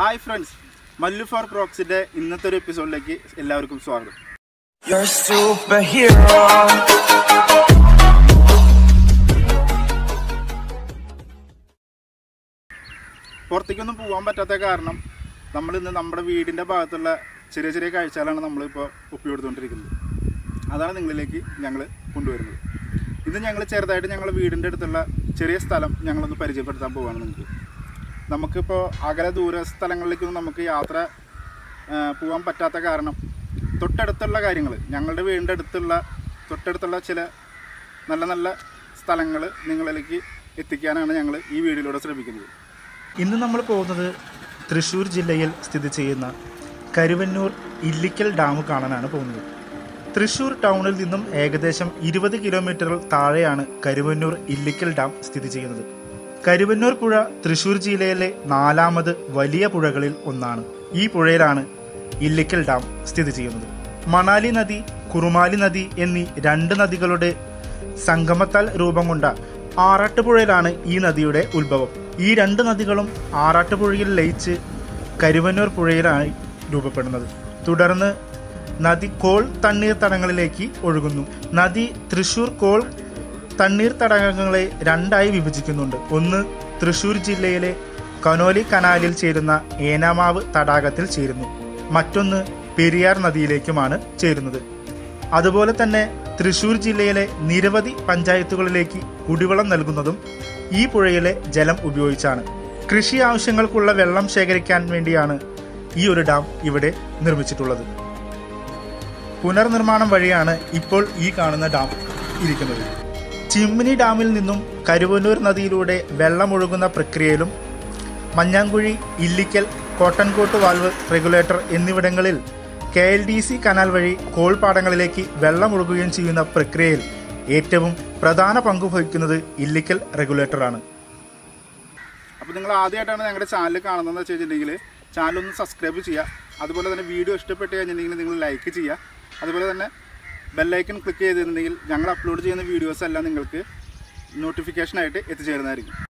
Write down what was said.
Hi friends Mallu four ക്രോക്സിന്റെ ഇന്നത്തെ ഒരു എപ്പിസോഡിലേക്ക് എല്ലാവർക്കും സ്വാഗതം You're a superhero. പുറത്തേക്കൊന്നും പോകാൻ പറ്റാത്ത കാരണം നമ്മൾ ഇന്ന് നമ്മുടെ വീടിൻ്റെ ഭാഗത്തുള്ള ചെറിയ ചെറിയ കാഴ്ചകളാണ് നമ്മളിപ്പോൾ ഒപ്പിയെടുത്തുകൊണ്ടിരിക്കുന്നത് അതാണ് നിങ്ങളിലേക്ക് ഞങ്ങൾ കൊണ്ടുവരുന്നത് ഇന്ന് ഞങ്ങൾ ചെറുതായിട്ട് ഞങ്ങളുടെ വീടിൻ്റെ അടുത്തുള്ള ചെറിയ സ്ഥലം ഞങ്ങളൊന്ന് പരിചയപ്പെടുത്താൻ പോവുകയാണ് നിങ്ങൾക്ക് നമുക്കിപ്പോൾ അകലെ ദൂര സ്ഥലങ്ങളിലേക്കൊന്നും നമുക്ക് യാത്ര ആ, പോകാൻ പറ്റാത്ത കാരണം തൊട്ടടുത്തുള്ള കാര്യങ്ങൾ ഞങ്ങളുടെ വീടിൻ്റെ അടുത്തുള്ള തൊട്ടടുത്തുള്ള ചില നല്ല നല്ല സ്ഥലങ്ങൾ നിങ്ങളിലേക്ക് എത്തിക്കാനാണ് ഞങ്ങൾ ഈ വീഡിയോയിലൂടെ ശ്രമിക്കുന്നത് ഇന്ന് നമ്മൾ പോകുന്നത് തൃശ്ശൂർ ജില്ലയിൽ സ്ഥിതി ചെയ്യുന്ന കരുവന്നൂർ ഇല്ലിക്കൽ ഡാം കാണാനാണ് പോകുന്നത് തൃശ്ശൂർ ടൗണിൽ നിന്നും ഏകദേശം ഇരുപത് കിലോമീറ്റർ താഴെയാണ് കരുവന്നൂർ ഇല്ലിക്കൽ ഡാം സ്ഥിതി ചെയ്യുന്നത് കരുവന്നൂർ പുഴ തൃശ്ശൂർ ജില്ലയിലെ നാലാമത് വലിയ പുഴകളിൽ ഒന്നാണ് ഈ പുഴയിലാണ് ഇല്ലിക്കൽ ഡാം സ്ഥിതി ചെയ്യുന്നത് മണാലി നദി കുറുമാലി നദി എന്നീ രണ്ട് നദികളുടെ സംഗമത്താൽ രൂപം കൊണ്ട ആറാട്ടുപുഴയിലാണ് ഈ നദിയുടെ ഉത്ഭവം ഈ രണ്ട് നദികളും ആറാട്ടുപുഴയിൽ ലയിച്ച് കരുവന്നൂർ പുഴയിലാണ് രൂപപ്പെടുന്നത് തുടർന്ന് നദി കോൾ തണ്ണീർത്തടങ്ങളിലേക്ക് ഒഴുകുന്നു നദി തൃശൂർ കോൾ തണ്ണീർത്തടകങ്ങളെ രണ്ടായി വിഭജിക്കുന്നുണ്ട് ഒന്ന് തൃശൂർ ജില്ലയിലെ കനോലി കനാലിൽ ചേരുന്ന ഏനാമാവ് തടാകത്തിൽ ചേരുന്നു മറ്റൊന്ന് പെരിയാർ നദിയിലേക്കുമാണ് ചേരുന്നത് അതുപോലെ തന്നെ തൃശൂർ ജില്ലയിലെ നിരവധി പഞ്ചായത്തുകളിലേക്ക് കുടിവെള്ളം നൽകുന്നതും ഈ പുഴയിലെ ജലം ഉപയോഗിച്ചാണ് കൃഷി ആവശ്യങ്ങൾക്കുള്ള വെള്ളം ശേഖരിക്കാൻ വേണ്ടിയാണ് ഈ ഒരു ഡാം ഇവിടെ നിർമ്മിച്ചിട്ടുള്ളത് പുനർനിർമ്മാണം വഴിയാണ് ഇപ്പോൾ ഈ കാണുന്ന ഡാം ഇരിക്കുന്നത് ചിമ്മിനി ഡാമിൽ നിന്നും കരുവന്നൂർ നദിയിലൂടെ വെള്ളമൊഴുകുന്ന പ്രക്രിയയിലും മഞ്ഞാങ്കുഴി ഇല്ലിക്കൽ കോട്ടൻകോട്ട് വാൽവ് റെഗുലേറ്റർ എന്നിവിടങ്ങളിൽ K L D C canal വഴി കോൾപാടങ്ങളിലേക്ക് വെള്ളമൊഴുകുകയും ചെയ്യുന്ന പ്രക്രിയയിൽ ഏറ്റവും പ്രധാന പങ്ക് വഹിക്കുന്നത് ഇല്ലിക്കൽ റെഗുലേറ്ററാണ് അപ്പോൾ നിങ്ങൾ ആദ്യമായിട്ടാണ് ഞങ്ങളുടെ ചാനൽ കാണുന്നതെന്ന് വെച്ച് കഴിഞ്ഞിട്ടുണ്ടെങ്കിൽ ചാനൽ ഒന്ന് സബ്സ്ക്രൈബ് ചെയ്യുക അതുപോലെ തന്നെ വീഡിയോ ഇഷ്ടപ്പെട്ട് കഴിഞ്ഞിട്ടുണ്ടെങ്കിൽ നിങ്ങൾ ലൈക്ക് ചെയ്യുക അതുപോലെ തന്നെ ബെല്ലൈക്കൺ ക്ലിക്ക് ചെയ്തിട്ടുണ്ടെങ്കിൽ ഞങ്ങൾ അപ്ലോഡ് ചെയ്യുന്ന വീഡിയോസ് എല്ലാം നിങ്ങൾക്ക് നോട്ടിഫിക്കേഷനായിട്ട് എത്തിച്ചേരുന്നതായിരിക്കും